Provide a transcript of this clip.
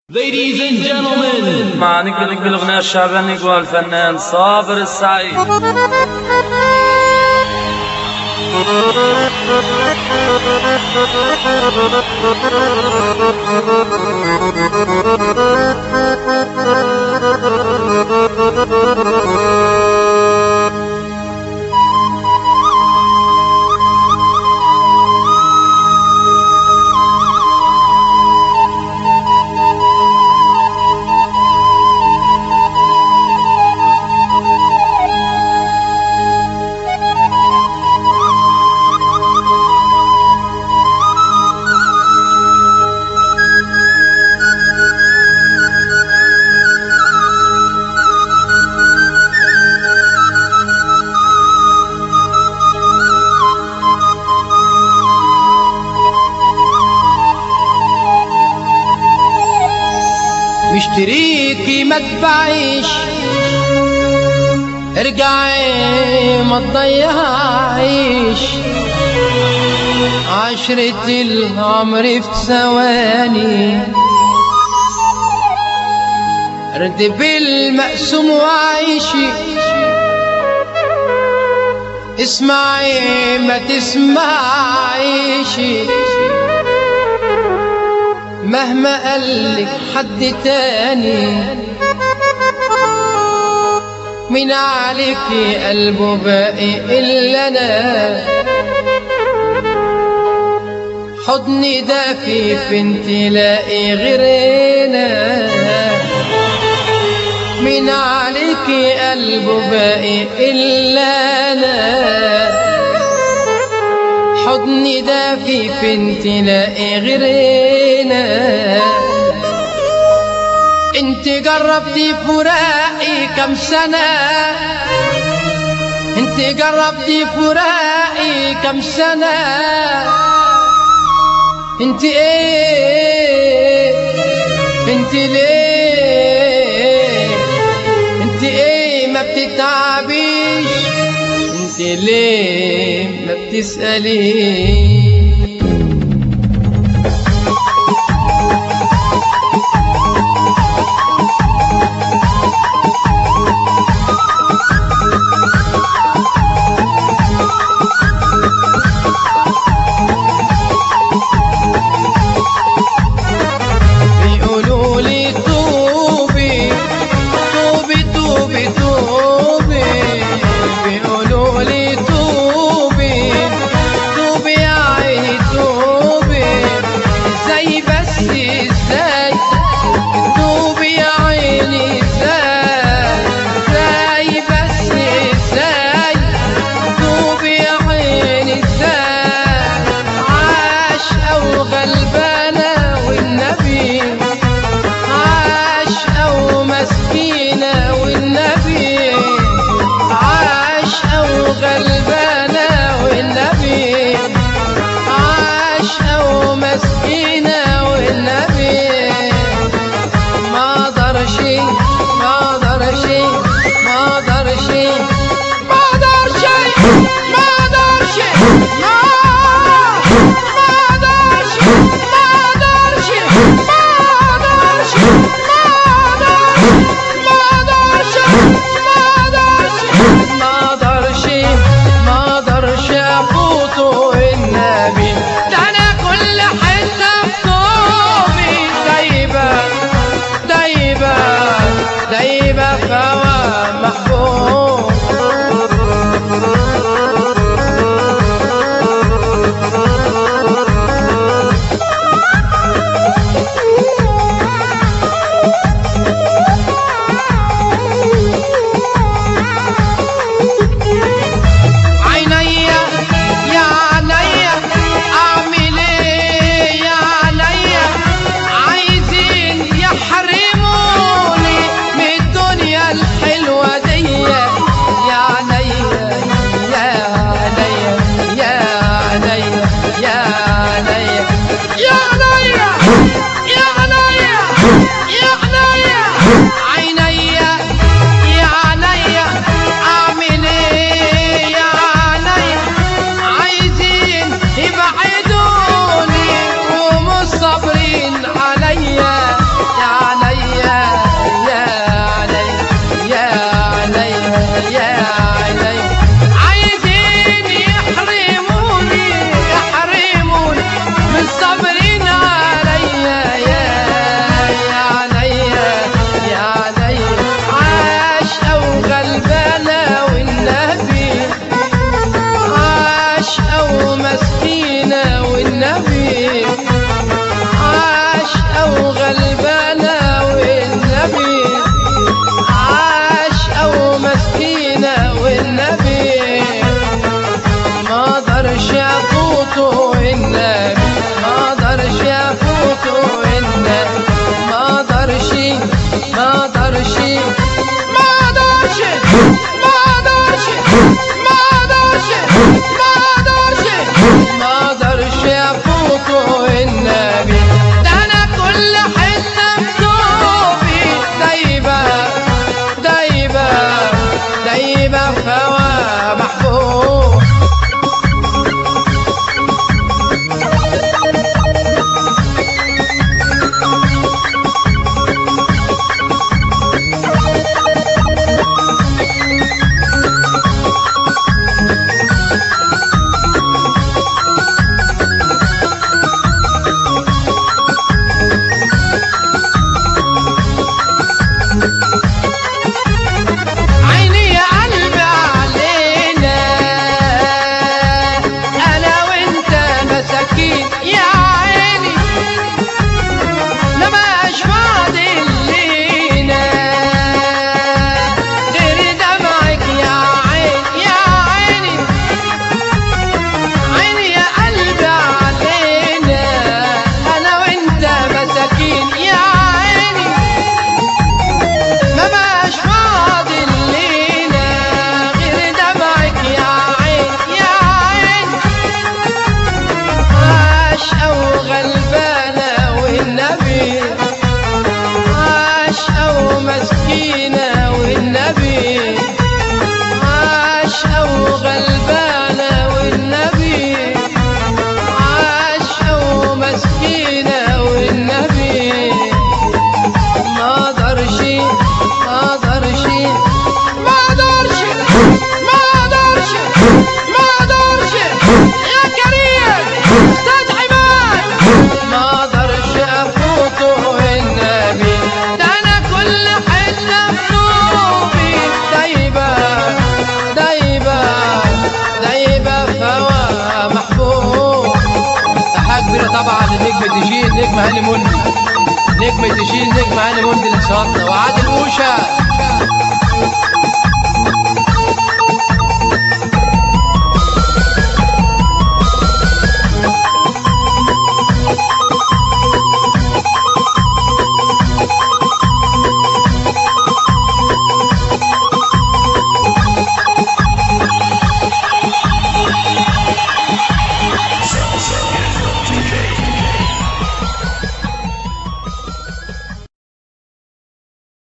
Ladies and gentlemen مع نقبلك بالأغنية الشعبية نقول الفنان صابر السعيد مشتريكي ما تبيعيش ارجعي ما تضيعيش عشرة العمر في ثواني ردب المقسوم وعيشي اسمعي ما تسمعيش مهما قالك حد تاني من عليك قلبه باقي إلا أنا حضني دافي فين تلاقي غيرنا من عليك قلبه باقي إلا أنا حضني دافي فين تلاقي غيرنا انت جربتي فراقي كم سنة انت جربتي فراقي كم سنة انت ايه انت ليه انت ايه ما بتتعبيش انت ليه ما بتسأليش بيقولوا لي توبي توبي توبي توبي بيقولوا لي توبي توبي يا عيني توبي ازاي بس ازاي توبي يا عيني ازاي ازاي بس ازاي توبي يا عيني ازاي عاش او غلبانه والنبي عاش او مسكينه والنبي عاش او غلبانه والنبي عاش او مسكينه والنبي ما اقدرش ما اقدرش ما اقدرش ما اقدرش ما اقدرش ما ما اقدرش ما اقدرش ما اقدرش ما اقدرش ما اقدرش ما اقدرش افوته النبي ده انا كل حته في طوبي دايبه دايبه دايبه في هوا محبوب عينيا يا عينيا اعمل ايه يا عينيا عايزين يحرموني من الدنيا الحلوه نجم هاني مندي نجم تشيل نجم هاني مندي لصوتنا وعادل اوشا